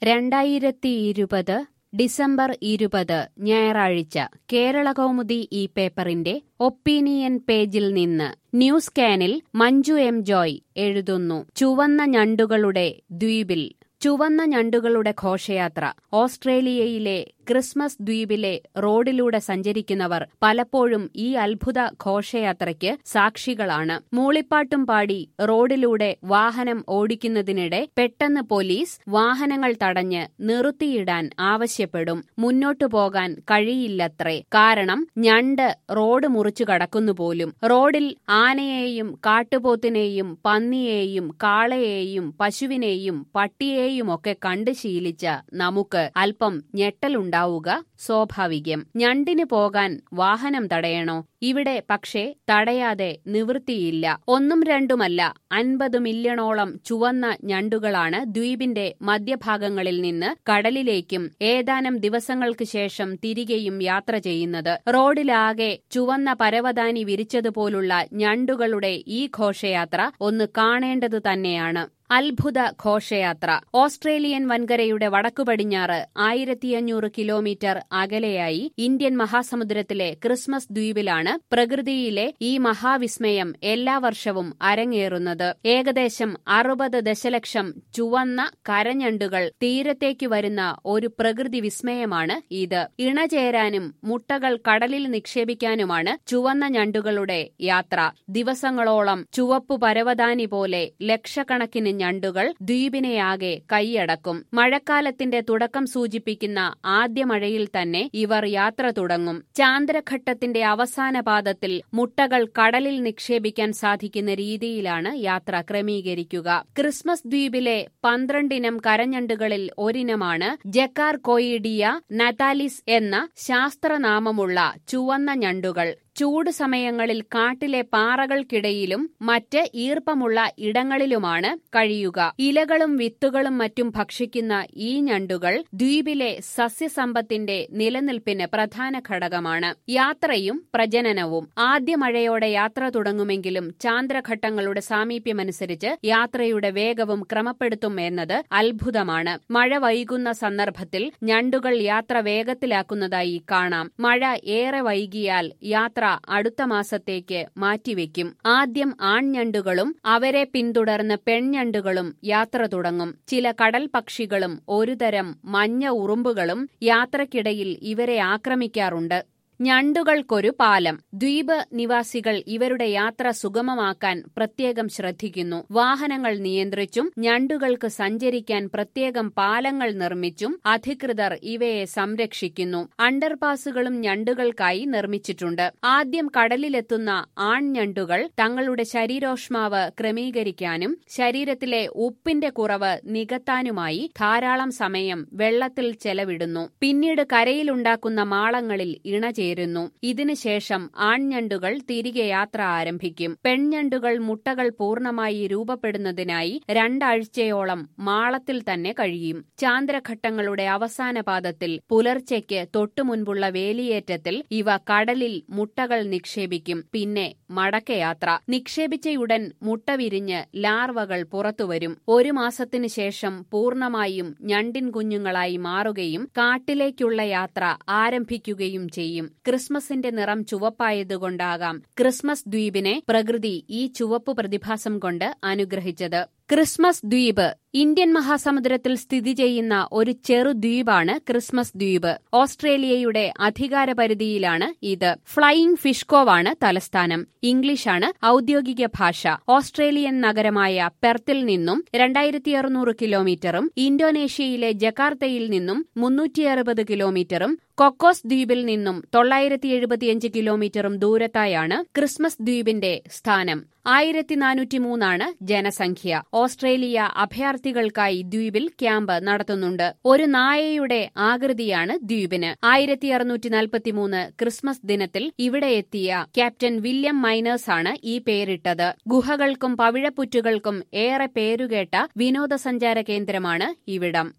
രണ്ടായിരത്തി ഇരുപത് ഡിസംബർ ഇരുപത് ഞായറാഴ്ച കേരളകൗമുദി ഈ പേപ്പറിന്റെ ഒപ്പീനിയൻ പേജിൽ നിന്ന് ന്യൂസ് കാനിൽ മഞ്ജു എം ജോയ് എഴുതുന്നു ചുവന്ന ഞണ്ടുകളുടെ ദ്വീപിൽ ചുവന്ന ഞണ്ടുകളുടെ ഘോഷയാത്ര ഓസ്ട്രേലിയയിലെ ക്രിസ്മസ് ദ്വീപിലെ റോഡിലൂടെ സഞ്ചരിക്കുന്നവർ പലപ്പോഴും ഈ അത്ഭുത ഘോഷയാത്രയ്ക്ക് സാക്ഷികളാണ് മൂളിപ്പാട്ടും പാടി റോഡിലൂടെ വാഹനം ഓടിക്കുന്നതിനിടെ പെട്ടെന്ന് പോലീസ് വാഹനങ്ങൾ തടഞ്ഞ് നിർത്തിയിടാൻ ആവശ്യപ്പെടും മുന്നോട്ടു പോകാൻ കഴിയില്ലത്രേ കാരണം ഞണ്ട് റോഡ് മുറിച്ചു കടക്കുന്നു പോലും റോഡിൽ ആനയെയും കാട്ടുപോത്തിനെയും പന്നിയെയും കാളയെയും പശുവിനെയും പട്ടിയെയുമൊക്കെ കണ്ടു ശീലിച്ച നമുക്ക് അല്പം ഞെട്ടലുണ്ടാവുക സ്വാഭാവികം ഞണ്ടിന് പോകാൻ വാഹനം തടയണോ ഇവിടെ പക്ഷേ തടയാതെ നിവൃത്തിയില്ല ഒന്നും രണ്ടുമല്ല അൻപത് മില്യണോളം ചുവന്ന ഞണ്ടുകളാണ് ദ്വീപിന്റെ മധ്യഭാഗങ്ങളിൽ നിന്ന് കടലിലേക്കും ഏതാനും ദിവസങ്ങൾക്ക് ശേഷം തിരികെയും യാത്ര ചെയ്യുന്നത് റോഡിലാകെ ചുവന്ന പരവതാനി വിരിച്ചതുപോലുള്ള ഞണ്ടുകളുടെ ഈ ഘോഷയാത്ര ഒന്ന് കാണേണ്ടത് തന്നെയാണ് അത്ഭുത ഘോഷയാത്ര ഓസ്ട്രേലിയൻ വൻകരയുടെ വടക്കു പടിഞ്ഞാറ് ആയിരത്തിയഞ്ഞൂറ് കിലോമീറ്റർ അകലെയായി ഇന്ത്യൻ മഹാസമുദ്രത്തിലെ ക്രിസ്മസ് ദ്വീപിലാണ് പ്രകൃതിയിലെ ഈ മഹാവിസ്മയം എല്ലാ വർഷവും അരങ്ങേറുന്നത് ഏകദേശം അറുപത് ദശലക്ഷം ചുവന്ന കരഞ്ഞണ്ടുകൾ തീരത്തേക്ക് വരുന്ന ഒരു പ്രകൃതി വിസ്മയമാണ് ഇത് ഇണചേരാനും മുട്ടകൾ കടലിൽ നിക്ഷേപിക്കാനുമാണ് ചുവന്ന ഞണ്ടുകളുടെ യാത്ര ദിവസങ്ങളോളം ചുവപ്പു പരവതാനി പോലെ ലക്ഷക്കണക്കിന് ഞണ്ടുകൾ ദ്വീപിനെയാകെ കൈയടക്കും മഴക്കാലത്തിന്റെ തുടക്കം സൂചിപ്പിക്കുന്ന ആദ്യ മഴയിൽ തന്നെ ഇവർ യാത്ര തുടങ്ങും ചാന്ദ്രഘട്ടത്തിന്റെ അവസാന പാദത്തിൽ മുട്ടകൾ കടലിൽ നിക്ഷേപിക്കാൻ സാധിക്കുന്ന രീതിയിലാണ് യാത്ര ക്രമീകരിക്കുക ക്രിസ്മസ് ദ്വീപിലെ പന്ത്രണ്ടിനം കരഞ്ഞണ്ടുകളിൽ ഒരിനമാണ് ജക്കാർ കോയിഡിയ നതാലിസ് എന്ന ശാസ്ത്രനാമമുള്ള ചുവന്ന ഞണ്ടുകൾ ചൂട് സമയങ്ങളിൽ കാട്ടിലെ പാറകൾക്കിടയിലും മറ്റ് ഈർപ്പമുള്ള ഇടങ്ങളിലുമാണ് കഴിയുക ഇലകളും വിത്തുകളും മറ്റും ഭക്ഷിക്കുന്ന ഈ ഞണ്ടുകൾ ദ്വീപിലെ സസ്യസമ്പത്തിന്റെ നിലനിൽപ്പിന് പ്രധാന ഘടകമാണ് യാത്രയും പ്രജനനവും ആദ്യ മഴയോടെ യാത്ര തുടങ്ങുമെങ്കിലും ചാന്ദ്രഘട്ടങ്ങളുടെ സാമീപ്യമനുസരിച്ച് യാത്രയുടെ വേഗവും ക്രമപ്പെടുത്തും എന്നത് അത്ഭുതമാണ് മഴ വൈകുന്ന സന്ദർഭത്തിൽ ഞണ്ടുകൾ യാത്ര വേഗത്തിലാക്കുന്നതായി കാണാം മഴ ഏറെ വൈകിയാൽ യാത്ര അടുത്ത മാസത്തേക്ക് മാറ്റിവെക്കും ആദ്യം ആൺഞണ്ടുകളും അവരെ പിന്തുടർന്ന് പെൺഞണ്ടുകളും യാത്ര തുടങ്ങും ചില കടൽ പക്ഷികളും ഒരുതരം മഞ്ഞ ഉറുമ്പുകളും യാത്രക്കിടയിൽ ഇവരെ ആക്രമിക്കാറുണ്ട് ഞണ്ടുകൾക്കൊരു പാലം ദ്വീപ് നിവാസികൾ ഇവരുടെ യാത്ര സുഗമമാക്കാൻ പ്രത്യേകം ശ്രദ്ധിക്കുന്നു വാഹനങ്ങൾ നിയന്ത്രിച്ചും ഞണ്ടുകൾക്ക് സഞ്ചരിക്കാൻ പ്രത്യേകം പാലങ്ങൾ നിർമ്മിച്ചും അധികൃതർ ഇവയെ സംരക്ഷിക്കുന്നു അണ്ടർപാസുകളും ഞണ്ടുകൾക്കായി നിർമ്മിച്ചിട്ടുണ്ട് ആദ്യം കടലിലെത്തുന്ന ആൺഞണ്ടുകൾ തങ്ങളുടെ ശരീരോഷ്മാവ് ക്രമീകരിക്കാനും ശരീരത്തിലെ ഉപ്പിന്റെ കുറവ് നികത്താനുമായി ധാരാളം സമയം വെള്ളത്തിൽ ചെലവിടുന്നു പിന്നീട് കരയിലുണ്ടാക്കുന്ന മാളങ്ങളിൽ ഇണചേരും ചേരുന്നു ഇതിനുശേഷം ആൺഞണ്ടുകൾ തിരികെ യാത്ര ആരംഭിക്കും പെൺഞണ്ടുകൾ മുട്ടകൾ പൂർണ്ണമായി രൂപപ്പെടുന്നതിനായി രണ്ടാഴ്ചയോളം മാളത്തിൽ തന്നെ കഴിയും ചാന്ദ്രഘട്ടങ്ങളുടെ അവസാന പാദത്തിൽ പുലർച്ചയ്ക്ക് തൊട്ടുമുൻപുള്ള വേലിയേറ്റത്തിൽ ഇവ കടലിൽ മുട്ടകൾ നിക്ഷേപിക്കും പിന്നെ മടക്കയാത്ര നിക്ഷേപിച്ചയുടൻ മുട്ട വിരിഞ്ഞ് ലാർവകൾ പുറത്തുവരും ഒരു മാസത്തിനു ശേഷം പൂർണ്ണമായും ഞണ്ടിൻ കുഞ്ഞുങ്ങളായി മാറുകയും കാട്ടിലേക്കുള്ള യാത്ര ആരംഭിക്കുകയും ചെയ്യും ക്രിസ്മസിന്റെ നിറം ചുവപ്പായതുകൊണ്ടാകാം ക്രിസ്മസ് ദ്വീപിനെ പ്രകൃതി ഈ ചുവപ്പ് പ്രതിഭാസം കൊണ്ട് അനുഗ്രഹിച്ചത് ക്രിസ്മസ് ദ്വീപ് ഇന്ത്യൻ മഹാസമുദ്രത്തിൽ സ്ഥിതി ചെയ്യുന്ന ഒരു ചെറു ദ്വീപാണ് ക്രിസ്മസ് ദ്വീപ് ഓസ്ട്രേലിയയുടെ അധികാരപരിധിയിലാണ് ഇത് ഫ്ലൈയിംഗ് ഫിഷ്കോവാണ് തലസ്ഥാനം ഇംഗ്ലീഷാണ് ഔദ്യോഗിക ഭാഷ ഓസ്ട്രേലിയൻ നഗരമായ പെർത്തിൽ നിന്നും രണ്ടായിരത്തി അറുന്നൂറ് കിലോമീറ്ററും ഇന്തോനേഷ്യയിലെ ജക്കാർത്തയിൽ നിന്നും മുന്നൂറ്റി അറുപത് കിലോമീറ്ററും കൊക്കോസ് ദ്വീപിൽ നിന്നും തൊള്ളായിരത്തി എഴുപത്തിയഞ്ച് കിലോമീറ്ററും ദൂരത്തായാണ് ക്രിസ്മസ് ദ്വീപിന്റെ സ്ഥാനം ആയിരത്തി നാനൂറ്റി മൂന്നാണ് ജനസംഖ്യ ഓസ്ട്രേലിയ അഭയാർത്ഥികൾക്കായി ദ്വീപിൽ ക്യാമ്പ് നടത്തുന്നുണ്ട് ഒരു നായയുടെ ആകൃതിയാണ് ദ്വീപിന് ആയിരത്തി അറുന്നൂറ്റി നാൽപ്പത്തിമൂന്ന് ക്രിസ്മസ് ദിനത്തിൽ ഇവിടെ എത്തിയ ക്യാപ്റ്റൻ വില്യം മൈനേഴ്സ് ആണ് ഈ പേരിട്ടത് ഗുഹകൾക്കും പവിഴപ്പുറ്റുകൾക്കും ഏറെ പേരുകേട്ട വിനോദസഞ്ചാര കേന്ദ്രമാണ് ഇവിടം